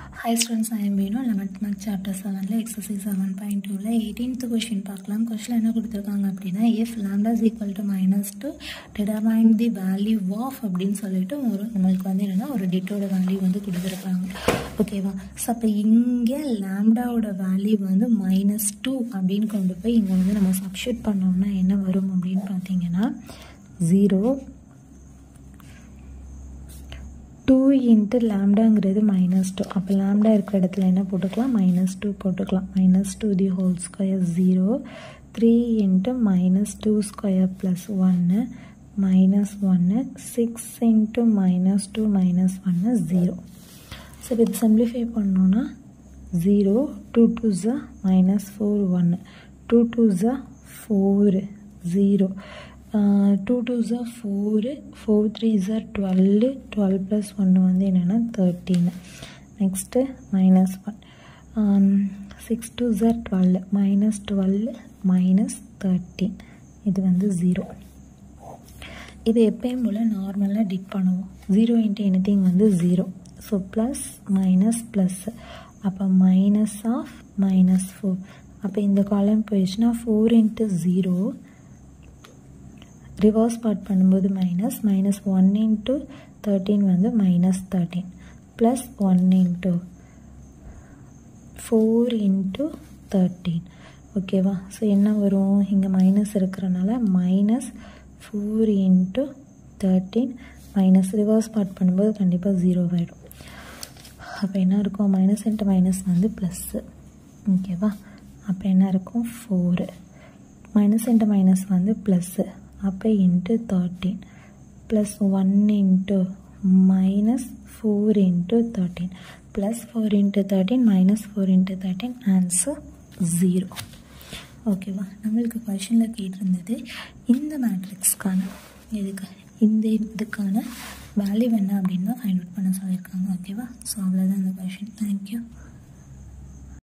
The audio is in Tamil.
ஹை ஸ்டூடெண்ட்ஸ் ஐ எம் வேணும் லெவன்த் மேக் சாப்டர் செவனில் எக்ஸசைஸ் செவன் பாயிண்ட் டூவில் எயிட்டீன்த் கொஷின் பார்க்கலாம் கொஷின் என்ன கொடுத்துருக்காங்க அப்படின்னா if lambda is equal to minus two determine the value of அப்படின்னு சொல்லிட்டு ஒரு நம்மளுக்கு வந்து என்னென்னா ஒரு டிட்டோட வேல்யூ வந்து கொடுத்துருக்காங்க ஓகேவா ஸோ அப்போ இங்கே லேம்டாவோட வேல்யூ வந்து மைனஸ் டூ அப்படின்னு கொண்டு போய் இங்கே வந்து நம்ம சப்ஸ்டியூட் பண்ணோம்னா என்ன வரும் அப்படின்னு பார்த்தீங்கன்னா ஜீரோ டூ இன்ட்டு லேம்டாங்கிறது மைனஸ் டூ அப்போ லேம்டா இருக்கிற இடத்துல என்ன போட்டுக்கலாம் மைனஸ் டூ போட்டுக்கலாம் minus two the whole square zero three into minus two square plus ஒன்று மைனஸ் ஒன்று six into minus two minus ஒன்று ஜீரோ ஸோ இது சிம்பிளிஃபை பண்ணோன்னா ஜீரோ டூ டூ ஜா மைனஸ் ஃபோர் ஒன்று டூ டூ ஜா ஃபோரு ஜீரோ டூ டூ ஜா ஃபோரு ஃபோர் த்ரீ ஜா டுவெல்லு டுவெல் ப்ளஸ் ஒன்று வந்து என்னென்னா thirteen next minus one six two ஜா twelve minus twelve minus thirteen இது வந்து ஜீரோ இது எப்பயும் போல் நார்மலாக டிட் பண்ணுவோம் ஜீரோ இன்ட்டு எனிதிங் வந்து zero so plus minus plus அப்போ மைனஸ் ஆஃப் மைனஸ் ஃபோர் அப்போ இந்த காலம் போயிடுச்சுன்னா four into zero reverse part பண்ணும்போது minus minus one into thirteen வந்து minus thirteen plus one into four into thirteen ஓகேவா ஸோ என்ன வரும் இங்கே மைனஸ் இருக்கிறனால minus four into thirteen minus reverse part பண்ணும்போது கண்டிப்பாக ஜீரோ ஆகிடும் அப்போ என்ன இருக்கும் மைனஸ் இன்ட்டு மைனஸ் வந்து ப்ளஸ்ஸு ஓகேவா அப்போ என்ன இருக்கும் ஃபோரு மைனஸ் இன்ட்டு மைனஸ் வந்து ப்ளஸ்ஸு அப்போ into thirteen plus one into minus four into thirteen plus four into thirteen minus four into thirteen answer zero ஓகேவா நம்மளுக்கு கொஷனில் கேட்டிருந்தது இந்த மேட்ரிக்ஸ்க்கான இதுக்கு இந்த இதுக்கான வேல்யூ என்ன அப்படின்னு தான் ஃபைண்ட் அவுட் பண்ண சொல்லியிருக்காங்க ஓகேவா ஸோ அவ்வளோதான் இந்த கொஷின் தேங்க்யூ